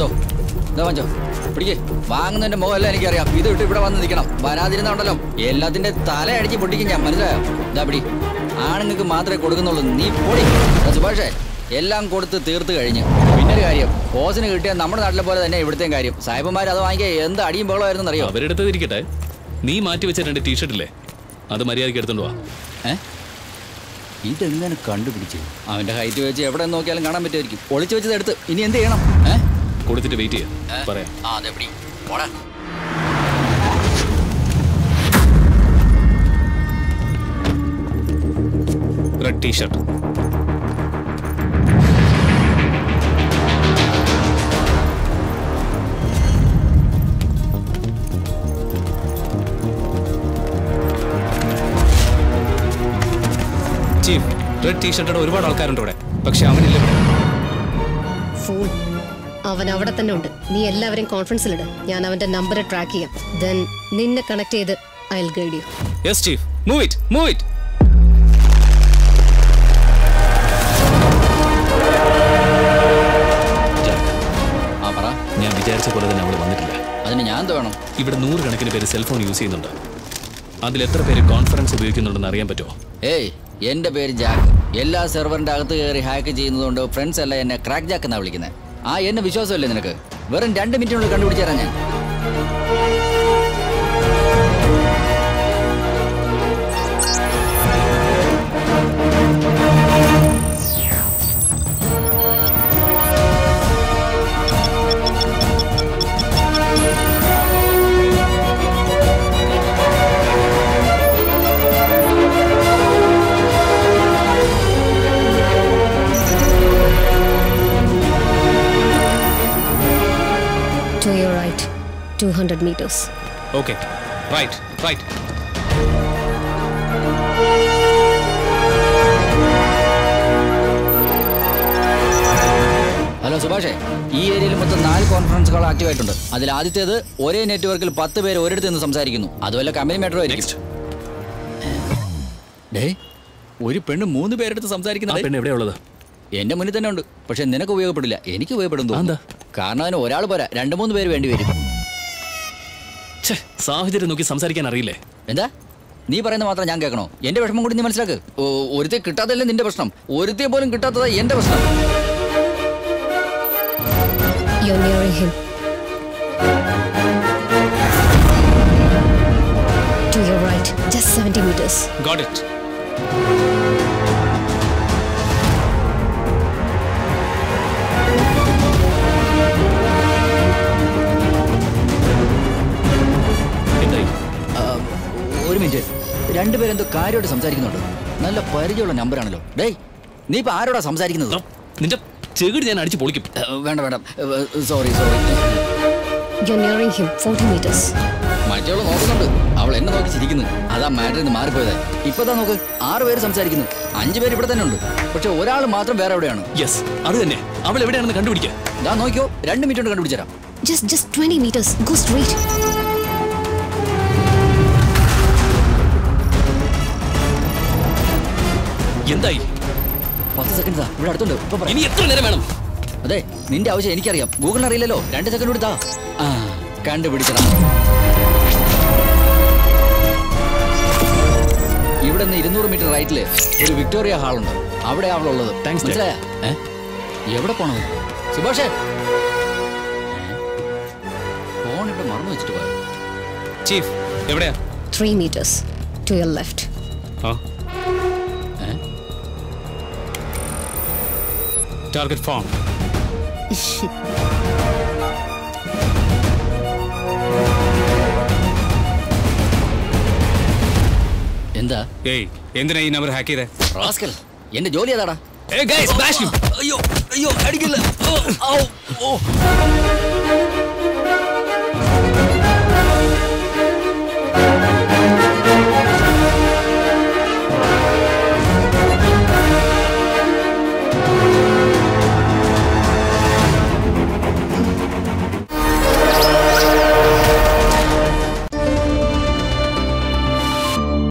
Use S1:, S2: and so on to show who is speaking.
S1: എടുത്തോ ഇതാ വാങ്ങിച്ചോ പിടിക്കേ വാങ്ങുന്നതിന്റെ മുഖമല്ല എനിക്കറിയാം ഇത് ഇട്ട് ഇവിടെ വന്ന് നിൽക്കണം വരാതിരുന്നുണ്ടല്ലോ എല്ലാത്തിന്റെ തല അടിച്ച് പൊട്ടിക്കും ഞാൻ മനസ്സിലായോ ഇതാ പിടി ആണുങ്ങൾക്ക് മാത്രമേ കൊടുക്കുന്നുള്ളൂ നീ പൊടി എടാ സുഭാഷേ എല്ലാം കൊടുത്ത് തീർത്ത് കഴിഞ്ഞ് പിന്നെ ഒരു കാര്യം ഓസിന് കിട്ടിയ നമ്മുടെ നാട്ടിലെ പോലെ തന്നെ ഇവിടുത്തെയും കാര്യം സാഹിബന്മാർ അത് വാങ്ങിക്കാൻ എന്ത് അടിയും ബഹളമായിരുന്നു അറിയോ
S2: അവരെടുത്തത് ഇരിക്കട്ടെ നീ മാറ്റി വെച്ച രണ്ട് ടീഷർട്ടില്ലേ അത് മര്യാദയ്ക്ക് എടുത്തോണ്ട് വാ
S1: ഏ ഇതെങ്ങനെ കണ്ടുപിടിച്ചു അവന്റെ ഹൈറ്റ് വെച്ച് എവിടെ നോക്കിയാലും കാണാൻ പറ്റുമായിരിക്കും ഒളിച്ചു വെച്ചത് എടുത്ത് ഇനി എന്ത് ചെയ്യണം ഏ
S2: കൊടുത്തിട്ട് വെയിറ്റ് ചെയ്യാം പറയാം
S1: ആ അതെപ്പടി പോടാ
S2: റെഡ് ടീഷർട്ട് ചീഫ് റെഡ് ടീഷർട്ടോടെ ഒരുപാട് ആൾക്കാരുണ്ട് ഇവിടെ പക്ഷെ അവനില്ല ഇവിടെ
S3: ഫോൺ അവൻ അവിടെ തന്നെ ഉണ്ട് നീ എല്ലാവരെയും കോൺഫറൻസിലിട് ഞാൻ അവന്റെ നമ്പർ ട്രാക്ക് ചെയ്യാം ദെൻ നിന്നെ കണക്ട് ചെയ്ത് I guide you
S2: yes chief move it move it
S1: ആ പറ
S2: ഞാൻ വിചാരിച്ച പോലെ തന്നെ അവൾ വന്നിട്ടില്ല
S1: അതിന് ഞാൻ എന്ത് വേണം
S2: ഇവിടെ നൂറുകണക്കിന് പേര് സെൽഫോൺ യൂസ് ചെയ്യുന്നുണ്ട് അതിൽ എത്ര പേര് കോൺഫറൻസ് ഉപയോഗിക്കുന്നുണ്ടെന്ന് അറിയാൻ പറ്റുമോ
S1: ഏയ് എന്റെ പേര് ജാക്ക് എല്ലാ സെർവറിന്റെ അകത്ത് കയറി ഹാക്ക് ചെയ്യുന്നതുകൊണ്ട് ഫ്രണ്ട്സ് എല്ലാം എന്നെ ക്രാക്ക് ജാക്ക് എന്നാ വിളിക്കുന്നത് ആ എന്നെ വിശ്വാസമല്ലേ നിനക്ക് വെറും രണ്ട് മിനിറ്റിനുള്ളിൽ കണ്ടുപിടിച്ചു തരാം ഞാൻ
S3: to your right two hundred metres
S2: okay right right
S1: hello സുഭാഷേ ഈ ഏരിയയിൽ മൊത്തം നാല് കോൺഫറൻസ് കോൾ ആക്റ്റീവ് ആയിട്ടുണ്ട് അതിൽ ആദ്യത്തേത് ഒരേ നെറ്റ്വർക്കിൽ പത്ത് പേര് ഒരിടത്ത് നിന്ന് സംസാരിക്കുന്നു അതുവല്ല കമ്പനി മെട്രോ ആയിരിക്കും
S2: നെക്സ്റ്റ്
S1: ഡേ ഒരു പെണ്ണ് മൂന്ന് പേരെടുത്ത്
S2: ആ
S1: സംസാരിക്കുന്ന
S2: പെണ്ണ് എവിടെയുള്ളത്
S1: എന്റെ മുന്നിൽ തന്നെ ഉണ്ട് പക്ഷെ നിനക്ക് ഉപയോഗപ്പെടില്ല എനിക്ക് ഉപയോഗപ്പെടും തോന്നുന്നു.
S2: അതെന്താ?
S1: കാരണം അതിന് ഒരാൾ പോരാ രണ്ട് മൂന്ന് പേര് വേണ്ടി വരും
S2: ഛേ സാഹചര്യം നോക്കി സംസാരിക്കാൻ അറിയില്ലേ
S1: എന്താ നീ പറയുന്നത് മാത്രം ഞാൻ കേൾക്കണോ എന്റെ വിഷമം കൂടി നീ മനസ്സിലാക്ക് ഓ- ഒരുത്തെ കിട്ടാത്തല്ലേ നിന്റെ പ്രശ്നം ഒരുത്തെ പോലും കിട്ടാത്തതാ എന്റെ പ്രശ്നം
S3: you nearing him to your right just seventy metres
S2: got it എന്തായി
S1: ആ, ഒരു മിനിറ്റ് രണ്ടുപേരെന്തോ കാര്യമായിട്ട് സംസാരിക്കുന്നുണ്ട് നല്ല പരിചയമുള്ള നമ്പറാണല്ലോ ഡേയ് നീ ഇപ്പൊ ആരോടാ സംസാരിക്കുന്നത്
S2: ദാ, നിന്റെ ചെകിട് ഞാൻ അടിച്ച് പൊളിക്കും
S1: ഏ, വേണ്ട വേണ്ട sorry sorry
S3: you nearing him forty metres
S1: മറ്റവള് നോക്കുന്നുണ്ട് അവൾ എന്നെ നോക്കി ചിരിക്കുന്നു അതാ മാറ്ററിൽ നിന്ന് മാറിപ്പോയത് ഇപ്പതാ നോക്ക് ആറ് പേര് സംസാരിക്കുന്നു അഞ്ചു പേര് ഇവിടെ തന്നെ ഉണ്ട് പക്ഷെ ഒരാൾ മാത്രം വേറെ എവിടെയാണ്
S2: യെസ് അത് തന്നെ അവൾ എവിടെയാണെന്ന് കണ്ടുപിടിക്കുക
S1: ഇതാ നോക്കിയോ രണ്ട് മിനിറ്റ് കൊണ്ട് കണ്ടുപിടിച്ചരാം
S3: just just twenty metres go straight
S2: എന്തായി
S1: പത്ത് സെക്കൻഡ് ഇവിടെ അടുത്തുണ്ട് ഇപ്പൊ പറയാം.
S2: ഇനി എത്ര നേരം വേണം
S1: അതെ നിന്റെ ആവശ്യം എനിക്കറിയാം ഗൂഗിളിന് അറിയില്ലല്ലോ രണ്ട് സെക്കൻഡ് കൊടുത്താ ആ കണ്ടുപിടിക്കണം ഇവിടെ നിന്ന് ഇരുന്നൂറ് മീറ്റർ റൈറ്റില് ഒരു വിക്ടോറിയ ഹാൾ ഉണ്ട് അവിടെ അവളുള്ളത്
S2: Thanks, Jack.
S1: മനസ്സിലായ എവിടെ പോണത് സുഭാഷേ ഫോൺ ഇവിടെ മറന്നു വെച്ചിട്ട് പോയോ
S2: ചീഫ് എവിടെയാ
S3: three metres to your left
S2: ആ
S1: ഏ?
S2: ടാർഗറ്റ് ഫോം
S1: എന്താ
S2: ഏയ് എന്തിനാ ഈ നമ്പർ ഹാക്ക് ചെയ്തേ
S1: റാസ്കൽ എന്റെ ജോലി അതാടാ
S2: ഏയ് ഗൈസ് ഫ്ലാഷ്
S1: അയ്യോ അയ്യോ അടിക്കില്ല ഓ, ഔ, ഓ.